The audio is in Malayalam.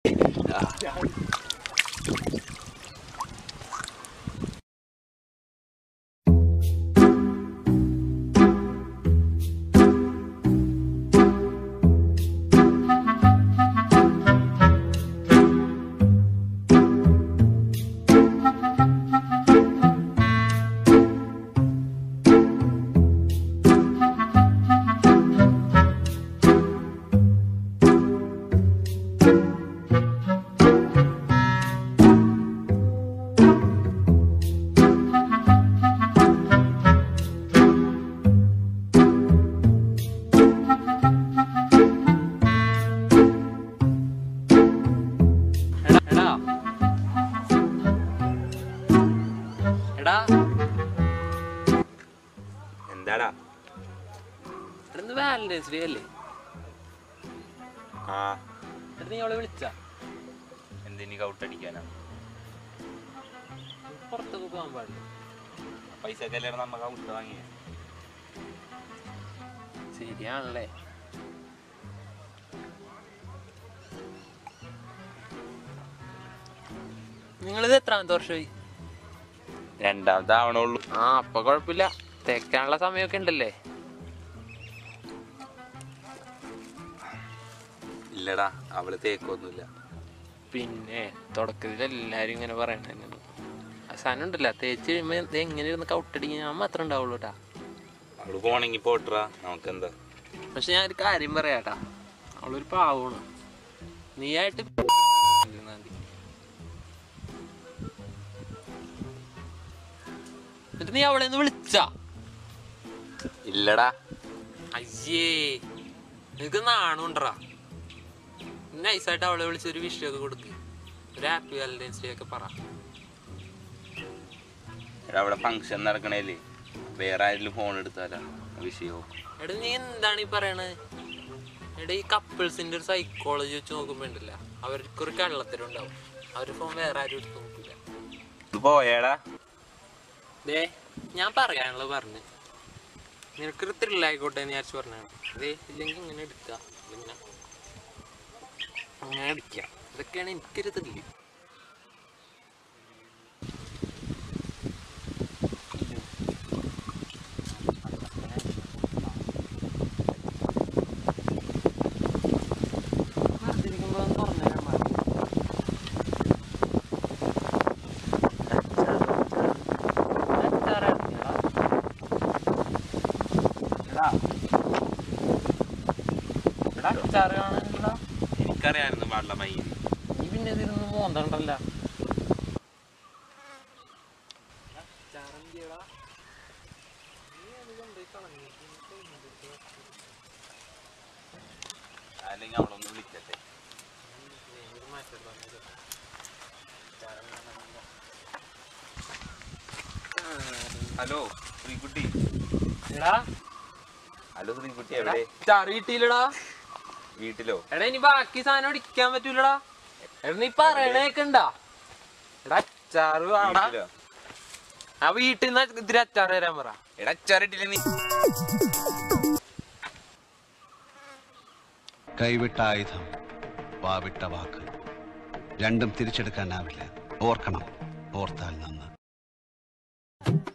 എടാ എടാ എന്താടാ ഇന്ന് വാലന്റൈൻസ് ഡേ അല്ലേ ആ എന്നിട്ട് നീ അവളെ വിളിച്ച എന്തിനു കൗട്ടടിക്കാനാ പുറത്തൊക്കെ പോകാൻ പാടില്ല പൈസ ഒക്കെ അല്ലേ നമ്മ കൗട്ട് വാങ്ങിയ ശരിയാണല്ലേ നിങ്ങളിത് എത്രാമത്തെ വർഷമായി രണ്ടാമത്തെ ആവണുള്ളൂ ആ അപ്പൊ കുഴപ്പമില്ല തേക്കാനുള്ള സമയമൊക്കെ ഉണ്ടല്ലേ ഇല്ലടാ അവള് തേക്കൊന്നുമില്ല പിന്നെ തുടക്കത്തിൽ എല്ലാരും ഇങ്ങനെ പറയണ അവസാനം ഉണ്ടല്ല തേച്ച് കഴിയുമ്പോ ഇത് എങ്ങനെ ഇരുന്ന് കൗട്ടടിക്കാൻ ഞാൻ മാത്രമേ ഉണ്ടാവുള്ളൂ കേട്ടാ അവള് പോണെങ്കി പോട്ടറാ നമുക്കെന്താ പക്ഷെ ഞാൻ ഒരു കാര്യം പറയാട്ടാ അവളൊരു പാവമാണ് നീയായിട്ട് ഇരുന്നാ മതി. എന്നിട്ട് നീ അവളെ ഒന്ന് വിളിച്ചാ ഇല്ലടാ അയ്യേ നിനക്ക് നാണുണ്ടറാ നൈസായിട്ട് അവളെ വിളിച്ച് ഒരു വിഷയമൊക്കെ കൊടുക്ക് ഒരു ഹാപ്പി വാലന്റൈൻസ് ഡേ ഒക്കെ പറ എടാ അവിടെ ഫംഗ്ഷൻ നടക്കണേലേ വേറെ ആരെങ്കിലും ഫോൺ എടുത്താലാ വിഷയോ എടാ നീ എന്താണ് ഈ പറയണത് എടാ ഈ കപ്പിൾസിന്റെ ഒരു സൈക്കോളജി വെച്ച് നോക്കുമ്പോ ഉണ്ടല്ല അവർക്കൊരു കള്ളത്തരം ഉണ്ടാവും അവരുടെ ഫോൺ വേറെ ആരും എടുത്ത് നോക്കില്ല ഇത് പോയേടാ ദേ ഞാൻ പറയാനുള്ളത് പറഞ്ഞു നിനക്കൊരു ത്രില്ലായിക്കോട്ടെ എന്ന് വിചാരിച്ചു പറഞ്ഞാണ് ദേ ഇല്ലെങ്കിൽ ഇങ്ങനെ എടുക്കുക ഇങ്ങനെ അങ്ങനെ അടിക്കുക ഇതൊക്കെയാണ് എനിക്കൊരു ത്രില്ല് എനിക്കറിയായിരുന്നു പാടില്ല മൈ നീ പിന്നെ ഇതിരുന്ന് മോന്തണ്ടല്ല അല്ലെങ്കിൽ അവളൊന്ന് വിളിക്കട്ടെ ഹലോ ശ്രീകുട്ടി എടാ ഹലോ ശ്രീകുട്ടി എവിടെ ചാറ് കിട്ടിയില്ലടാ വീട്ടിലോ എടാ ഇനി ബാക്കി സാധനം അടിക്കാൻ പറ്റൂലടാ എടാ നീ പറയണേക്കണ്ടാ എടാ അച്ചാറ് വേടാ വീട്ടിലോ ആ വീട്ടിൽ നിന്ന് ഇതിരി അച്ചാറ് തരാൻ പറ എടാ ചരട്ടില്ല നീ കൈവിട്ട ആയുധം വാവിട്ട വാക്ക് രണ്ടും തിരിച്ചെടുക്കാനാവില്ല ഓർക്കണം ഓർത്താൽ നന്ന്